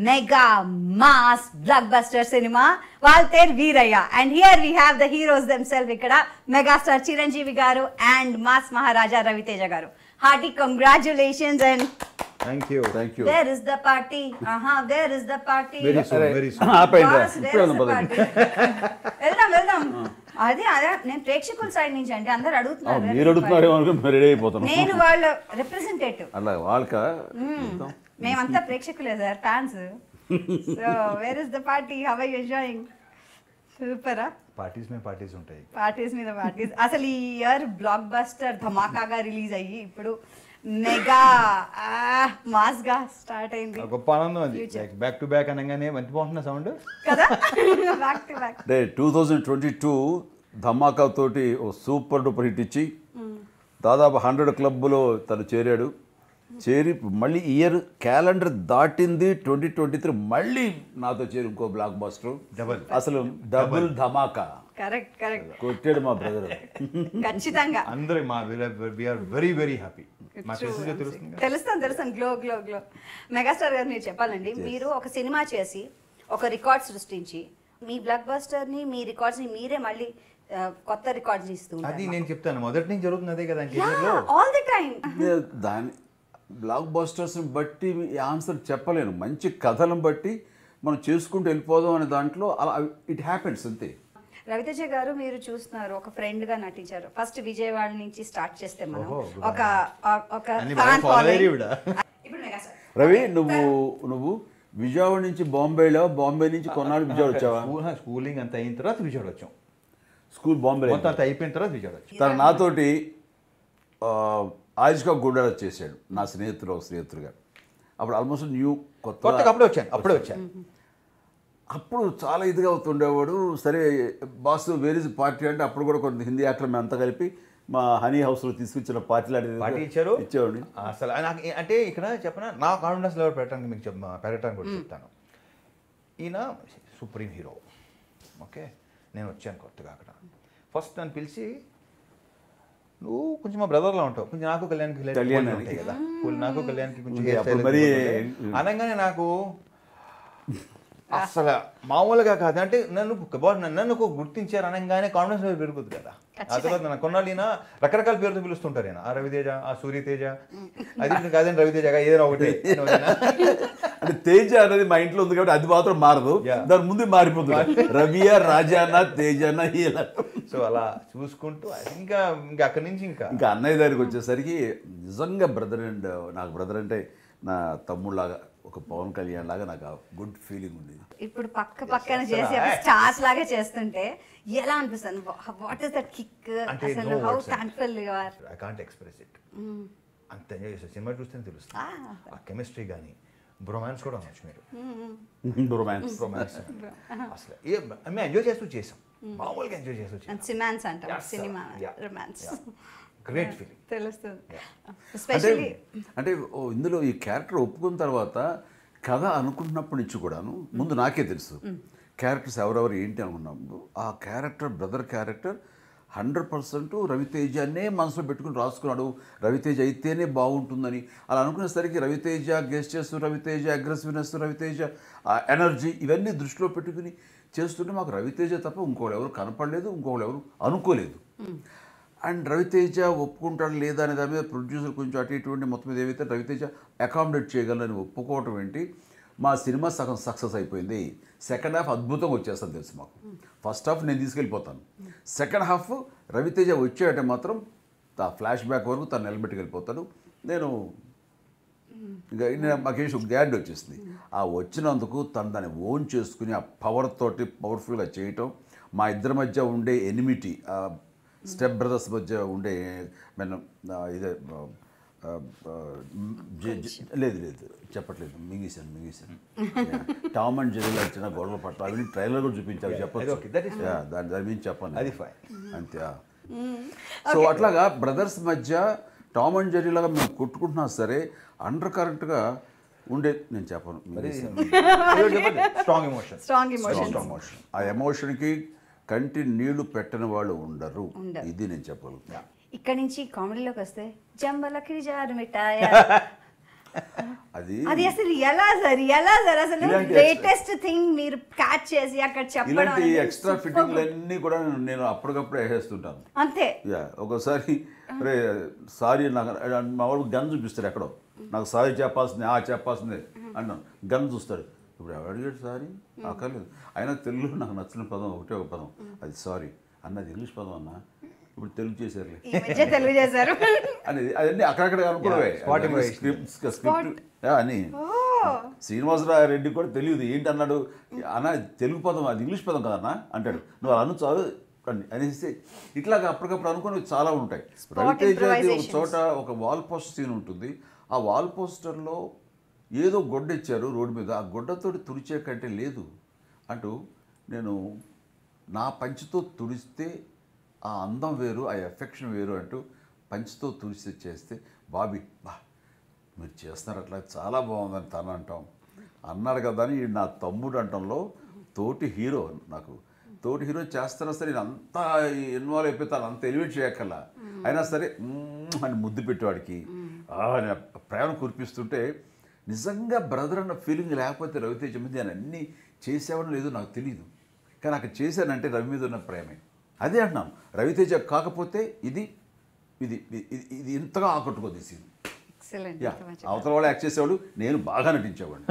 Mega mass blockbuster cinema Waltair Veerayya and here we have the heroes them self ఇక్కడ megastar Chiranjeevi garu and mass Maharaja Ravi Teja garu hearty congratulations and thank you thank you where is the party ఆహా where is the party very soon very soon ఆపేయండి Boss, ఇప్పుడు where is వెళ్దాం the పదండి party? వెళ్దాం వెళ్దాం అదే అదే నేను ప్రేక్షకుల సైడ్ నుంచి అండి అందరు ఆ, అడుగుతున్నారు మీరు where is the అడుగుతున్నారేమో party? అనుకుని రెడీ అయిపోతున్నాం నేను వాళ్ళ రిప్రజెంటేటివ్ అలా వాళ్ళక మేమంతా ప్రేక్షకులే sir fans so where is the party have I enjoying సూపరా పార్టీస్ మీద పార్టీస్ ఉంటాయి పార్టీస్ మీద పార్టీస్ అసలు ఈ ఇయర్ బ్లాక్ బస్టర్ ధమాకాగా రిలీజ్ అయ్యి ఇప్పుడు మెగా మాస్ గా స్టార్ట్ అయింది ఆ గొప్ప ఆనందం అది బ్యాక్ టు బ్యాక్ అనగానే మంచి బాగుంటున్న సౌండ్ కదా బ్యాక్ టు బ్యాక్ అంటే two thousand twenty two Dhamaka తోటి ఓ సూపర్ డూపర్ హిట్ ఇచ్చి దాదాపు హండ్రెడ్ క్లబ్లో తను చేరాడు చేరి మళ్ళీ ఇయర్ క్యాలెండర్ దాటింది ట్వంటీ ట్వంటీ త్రీ మళ్ళీ నాతో చేరి ఇంకో బ్లాక్ బాస్టర్ Double. అసలు డబుల్ ధమాకా కరెక్ట్ కరెక్ట్ కొట్టాడు మా బ్రదర్ ఖచ్చితంగా అందరూ మా వీఆర్ వెరీ వెరీ హ్యాపీ మా ఫేసెస్ తెలుస్తుంది కదా. తెలుస్తాను తెలుస్తాను గ్లో గ్లో గ్లో మెగాస్టార్ గారు మీరు చెప్పాలండి మీరు ఒక సినిమా చేసి ఒక రికార్డ్ సృష్టించి మీ బ్లాక్ బస్టర్ ని మీ రికార్డ్స్ ని మీరే మళ్ళీ ఆ, కొత్త రికార్డ్స్ ఇస్తూ అది నేను చెప్తాను మొదటి నుంచి జరుగుతుంది అదే కదా కెరీర్లో ఆల్ ది టైం దాని బ్లాక్ బాస్టర్స్ని బట్టి ఆన్సర్ చెప్పలేను మంచి కథలను బట్టి మనం చేసుకుంటూ వెళ్ళిపోదాం అనే దాంట్లో అలా ఇట్ హ్యాపెన్స్ అంతే రవితేజ గారు మీరు చూస్తున్నారు ఒక ఫ్రెండ్ గా నటించారు ఫస్ట్ విజయవాడ నుంచి స్టార్ట్ చేస్తే మనం ఓహో, good ఒక ఆ- ఒక అన్ని fan బాగా follow following. అయ్యారు ఈవిడ. ఇప్పుడు మెగాస్టార్ రవి నువ్వు నువ్వు విజయవాడ నుంచి బాంబే వెళ్ళావా బాంబే నుంచి కొన్నాళ్ళు విజయవాడ వచ్చావా స్కూల్ స్కూలింగ్ అంతా అయిన తర్వాత విజయవాడ వచ్చాం స్కూల్ బాంబే మొత్తం అంతా అయిపోయిన తర్వాత విజయవాడ వచ్చాం తను నాతోటి ఆయుష్గా గుండెల చేశాడు నా స్నేహితుడు ఒక స్నేహితుడుగా అప్పుడు ఆల్మోస్ట్ న్యూ కొత్తగా కొత్త అప్పుడే వచ్చాను అప్పుడే వచ్చాను అప్పుడు చాలా ఇదిగా అవుతుండేవాడు సరే బాస్ వేర్ ఇస్ పార్టీ అంటే అప్పుడు కూడా కొంత హిందీ యాక్టర్ మేము అంతా కలిపి మా హనీ హౌస్లో తీసుకొచ్చిన పార్టీ లాంటిది పార్టీ ఇచ్చారు ఇచ్చేవాడిని అసలు నాకు ఏ- అంటే ఇక్కడ చెప్పనా నా కాన్ఫిడెన్స్ లెవెల్ పెట్టడానికి మీకు చెప్ పెరగటానికి కూడా చెప్తాను ఈయన సుప్రీం హీరో ఓకే నేను వచ్చాను కొత్తగా అక్కడ ఫస్ట్ నన్ను పిలిచి నువ్వు కొంచెం మా బ్రదర్లా ఉంటావు కొంచెం నాకు కళ్యాణ్కి ఇలా కళ్యాణ్ పోలికలు ఉంటాయి కదా పోలి- నాకు కళ్యాణ్కి కొంచెం ఉంది. hair అప్పుడు style మరి- ఉంటుంది. అనగానే నాకు అసలు మామూలుగా కాదు అంటే నన్ను బాస్ నన్ను ఒక గుర్తించారు అనగానే కాన్ఫిడెన్స్ లెవెల్ పెరుగుతుంది కదా ఆ తర్వాత నా కొన్నాళ్ళు ఈయన రకరకాల పేరుతో పిలుస్తుంటారు ఆయన ఆ రవితేజ ఆ సూర్యతేజ అది ఇప్పుడు కాదని రవితేజ ఏదైనా ఒకటి అంటే తేజ అనేది మా ఇంట్లో ఉంది కాబట్టి అది మాత్రం మారదు Yeah. దాని ముందు మారిపోతుంది రవియా రాజానా తేజానా ఇలా సో అలా చూసుకుంటూ ఇంకా ఇంకా అక్కడి నుంచి ఇంకా ఇంకా అన్నయ్య దగ్గరికి వచ్చేసరికి నిజంగా బ్రదర్ అండ్ నాకు బ్రదర్ అంటే నా తమ్ముళ్ళలాగా ఒక పవన్ కళ్యాణ్ లాగా నాకు గుడ్ ఫీలింగ్ ఉంది ఇప్పుడు పక్క పక్కన అసలు చేసి ఆ- స్టార్స్ లాగా చేస్తుంటే ఎలా అనిపిస్తుంది వాట్ ఇస్ దట్ కిక్ అంటే అసలు no how words. Thankful you are I can't express it అంత ఎంజాయ్ చేస్తారు సినిమా చూస్తేనే తెలుస్తుంది Ah. ఆ కెమిస్ట్రీ కానీ బ్రొమాన్స్ కూడా అనొచ్చు మీరు రొమాన్స్ రొమాన్స్ అసలు ఏ మేము ఎంజాయ్ చేస్తూ చేసాం మామూలుగా ఎంజాయ్ చేస్తూ చేసాం సిమాన్స్ అంటాం సినిమా రొమాన్స్ గ్రేట్ ఫీలింగ్ తెలుస్తుంది అంటే ఎస్పెషల్లీ అంటే ఓ ఇందులో ఈ క్యారెక్టర్ ఒప్పుకున్న తర్వాత కథ అనుకుంటున్నప్పటి నుంచి కూడాను ముందు నాకే తెలుసు క్యారెక్టర్స్ ఎవరెవరు ఏంటి అనుకున్నప్పుడు ఆ character brother character hundred percent రవితేజనే మనసులో పెట్టుకుని రాసుకున్నాడు రవితేజ అయితేనే బాగుంటుందని అలా అనుకునేసరికి Ravi Teja gestures Ravi Teja aggressiveness Ravi Teja energy ఇవన్నీ దృష్టిలో పెట్టుకుని చేస్తుంటే మాకు రవితేజ తప్ప ఇంకోళ్ళు ఎవరు కనపడలేదు ఇంకోళ్ళు ఎవరు అనుకోలేదు అండ్ రవితేజ ఒప్పుకుంటాడు లేదా అనే దాని మీద ప్రొడ్యూసర్ కొంచెం అటు ఇటువంటి మొత్తం మీద ఏవైతే రవితేజ అకామిడేట్ చేయగలని ఒప్పుకోవటం ఏంటి మా సినిమా సగం సక్సెస్ అయిపోయింది సెకండ్ హాఫ్ అద్భుతంగా వచ్చేస్తుంది తెలుసు మాకు ఫస్ట్ హాఫ్ నేను తీసుకెళ్ళిపోతాను సెకండ్ హాఫ్ రవితేజ వచ్చాడంటే మాత్రం ఆ ఫ్లాష్ బ్యాక్ వరకు తను నిలబెట్టుకెళ్ళిపోతాడు నేను ఇంకా నేను మాకేసి ఒక గ్యాడ్ వచ్చేసింది ఆ వచ్చినందుకు తను దాన్ని ఓన్ చేసుకుని ఆ పవర్ తోటి పవర్ఫుల్గా చేయటం మా ఇద్దరి మధ్య ఉండే ఎనిమిటీ స్టెప్ బ్రదర్స్ మధ్య ఉండే మన ఇదే ఆ, ఆ, ఆ, జె- జె- లేదు లేదు చెప్పట్లేదు మింగేశాను మింగేశాను టామ్ అండ్ జెరీలో వచ్చిన గొడవల పట్ల అవి ట్రైలర్ కూడా చూపించారు అది చెప్పచ్చు okay, that is Yeah, దాని దాని మీద చెప్పాను అది fine. అంతే ఆ. సో అట్లాగా బ్రదర్స్ మధ్య టామ్ అండ్ జెర్రీ లాగా మేము కొట్టుకుంటున్నా సరే అండర్ కరెంట్గా ఉండే నేను చెప్పను strong emotion strong emotions Strong emotion. ఆ ఎమోషన్కి కంటి నీళ్లు పెట్టని వాళ్ళు ఉండరు ఉండరు. ఇది నేను చెప్పగలుగుతాను ఇక్కడ నుంచి కామెడీలోకి వస్తే జంబలకి జారు మిఠాయ అది అది అసలు ఎలా సార్ ఎలా సార్ అసలు ఇలాంటి లేటెస్ట్ థింగ్ మీరు క్యాచ్ చేసి అక్కడ చెప్పడం ఇలాంటి అనేది ఎక్స్ట్రా super ఫిట్టింగ్లు good. అన్నీ కూడా నేను అప్పటికప్పుడు వేసేస్తుంటాను అంతే యా ఒకసారి రే సారీ నాకు మా వాడు గన్ చూపిస్తాడు ఎక్కడో నాకు సారీ చెప్పాల్సింది ఆ చెప్పాల్సిందే అన్నాను గన్ చూస్తాడు ఇప్పుడు ఎవరు అడిగాడు సారీ అక్కర్లేదు అయినా తెలుగులో నాకు నచ్చిన పదం ఒకటే ఒక పదం అది సారీ అన్నది ఇంగ్లీష్ పదం అన్న ఇప్పుడు తెలుగు చేశారులే ఈ మధ్య తెలుగు చేశారు అనేది అవన్నీ అక్కడక్కడ అనుకున్నవే Yeah, spot improvisation. Script script అని శ్రీనివాసరావు రెడ్డి కూడా తెలియదు ఏంటి అన్నాడు అన్న తెలుగు పదం అది ఇంగ్లీష్ పదం కదన్నా అంటాడు నువ్వు అలా అను చాలు అని అనేసి ఇట్లాగా అప్పటికప్పుడు అనుకుని చాలా ఉంటాయి రవితేజ ఒక improvisations. చోట ఒక వాల్ పోస్టర్ సీన్ ఉంటుంది ఆ వాల్ పోస్టర్లో ఏదో గొడ్డ ఇచ్చారు రోడ్డు మీద ఆ గొడ్డతోటి తుడిచే కంటే లేదు అంటూ నేను నా పంచితో తుడిస్తే ఆ అందం వేరు ఆ ఎఫెక్షన్ వేరు అంటూ పంచితో తుడిచి చేస్తే బాబీ బా మీరు చేస్తున్నారు అట్లా చాలా బాగుందని తను అంటాం అన్నాడు కదా అని ఈడు నా తమ్ముడు అంటంలో తోటి హీరో నాకు తోటి హీరో చేస్తారా సరే నేను అంతా ఇన్వాల్వ్ అయిపోతాను అంత ఎలివేట్ చేయక్కర్లా అయినా సరే మ్మ్ అని ముద్దు పెట్టేవాడికి ఆ అని ప్రేమ కురిపిస్తుంటే నిజంగా బ్రదర్ అన్న ఫీలింగ్ లేకపోతే రవితేజ మీద నేను అన్నీ చేసేవాడు లేదో నాకు తెలియదు కానీ అక్కడ చేశానంటే రవి మీద ఉన్న ప్రేమే అదే అంటున్నాను రవితేజ కాకపోతే ఇది ఇది ఇది ఇది ఇంతగా ఆకట్టుకోదు ఈ సీన్ ఎక్సలెంట్ యా అవతల వాళ్ళు యాక్ట్ చేసేవాడు నేను బాగా నటించేవాడిని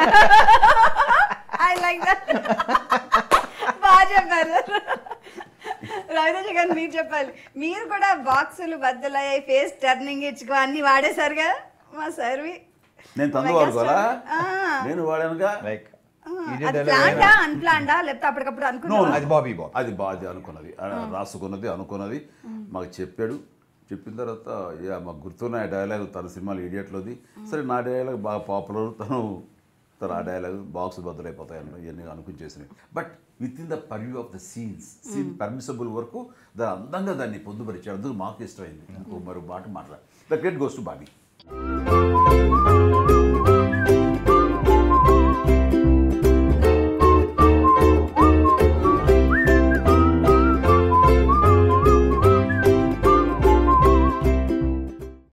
ఐ లైక్ దట్ బాగా చెప్పారు రవితేజ గారు మీరు చెప్పాలి మీరు కూడా బాక్సులు బద్దలయ్యాయి ఫేస్ టర్నింగ్ ఇచ్చుకో అన్ని వాడేశారు కదా మా సర్వి నేను తందు వాడుకోవాలా ఆ. నేను వాడానుగా లైక్ అది ప్లాండా అన్ప్లాండా లేకపోతే అప్పటికప్పుడు No, అనుకున్నా అది బాబీ బాబీ అది బాగా అనుకున్నది ఆ, రాసుకున్నది అనుకున్నది మాకు చెప్పాడు చెప్పిన తర్వాత యా మాకు గుర్తున్న ఆ డైలాగ్ తన సినిమాలు ఇడియట్లోది సరే నా డైలాగ్ బాగా పాపులర్ తను తన ఆ డైలాగ్ బాక్స్ బద్దలైపోతాయి అన్న ఇవన్నీ అనుకుని చేసినవి but with in the purview of the scenes scene permissible వరకు దాని అందంగా దాన్ని పొందుపరిచాడు అందుకు మాకు ఇష్టమైంది ఇంకో మరో మాట మాట్లాడారు the great goes to Bobby